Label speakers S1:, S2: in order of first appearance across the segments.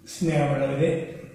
S1: സ്നേഹമുള്ളവരെ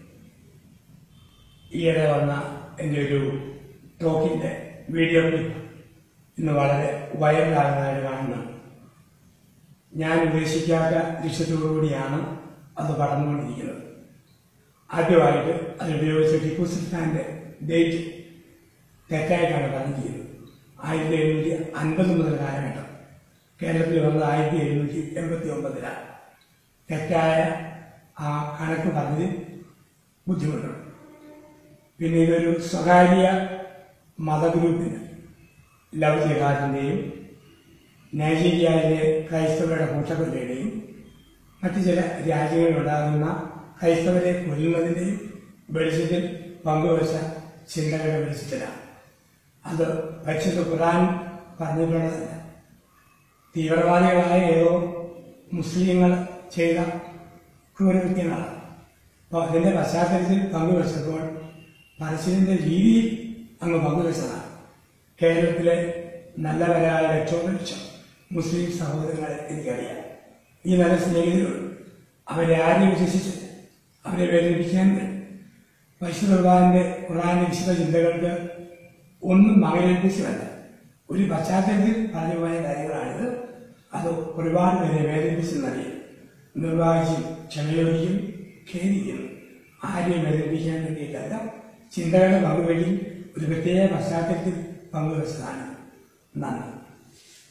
S1: ഈയിടെ വന്ന എൻ്റെ ഒരു ടോക്കിൻ്റെ വീഡിയോ ക്ലിപ്പ് ഇന്ന് വളരെ വൈറലാകുന്നതായിട്ട് കാണുന്നു ഞാൻ ഉദ്ദേശിക്കാത്ത ലക്ഷ്യത്തോടുകൂടിയാണ് അത് കടന്നുകൊണ്ടിരിക്കുന്നത് ആദ്യമായിട്ട് അതുപയോഗിച്ച് ടിപ്പു സുൽത്താൻ്റെ ഡേറ്റ് തെറ്റായിട്ടാണ് പറഞ്ഞിരിക്കുന്നത് ആയിരത്തി എഴുന്നൂറ്റി അൻപത് മുതൽ കാലഘട്ടം കേരളത്തിൽ വന്നത് ആയിരത്തി എഴുന്നൂറ്റി എൺപത്തി ഒമ്പതിലാണ് തെറ്റായ ആ കണക്ക് പറഞ്ഞ് ബുദ്ധിമുട്ടുണ്ട് പിന്നെ ഇതൊരു സ്വകാര്യ മതഗ്രൂപ്പിന് ലവ് ജിഹാദിൻ്റെയും നൈജീരിയയിലെ ക്രൈസ്തവരുടെ കൂട്ടക്കൊലയുടെയും മറ്റു ചില രാജ്യങ്ങളിലുണ്ടാകുന്ന ക്രൈസ്തവരെ കൊല്ലുന്നതിൻ്റെയും വെളിച്ചത്തിൽ പങ്കുവച്ച ചിന്തകളുടെ വെളിച്ചത്തിലാണ് അത് പരിശുദ്ധ ഖുറാൻ പറഞ്ഞിട്ടുള്ളതല്ല തീവ്രവാദികളായ ഏതോ മുസ്ലിങ്ങൾ ചെയ്ത ക്രൂരകൃത്യങ്ങളാണ് അപ്പോൾ അതിൻ്റെ പശ്ചാത്തലത്തിൽ പങ്കുവച്ചപ്പോൾ പറച്ചിലിൻ്റെ രീതിയിൽ അങ്ങ് പങ്കുവച്ചതാണ് കേരളത്തിലെ നല്ലവരായ ലക്ഷോപലക്ഷം മുസ്ലിം സഹോദരങ്ങളെ എനിക്കറിയാം ഈ നല്ല സ്നേഹിതരുണ്ട് അവരെ ആരെയും വിശ്വസിച്ചില്ല അവരെ വേദനിപ്പിക്കാൻ പരിശുദ്ധ ഖുർആാന്റെ ഖുർആാന്റെ വിശുദ്ധ ചിന്തകൾക്ക് ഒന്നും മകനേൽപ്പിച്ചതല്ല ഒരു പശ്ചാത്തലത്തിൽ പറഞ്ഞു പോയ കാര്യങ്ങളാണിത് അത് ഒരുപാട് പേരെ വേദനിപ്പിച്ചെന്നറിയാം നിർവാഹിച്ചും ക്ഷമയോടിക്കും ഖേദിക്കും ആരെയും വേദനിപ്പിക്കാൻ വേണ്ടിയിട്ടല്ല ചിന്തകളുടെ പങ്കുവയ്ക്കും ഒരു പ്രത്യേക പശ്ചാത്തലത്തിൽ പങ്കുവച്ചതാണ് നന്ദി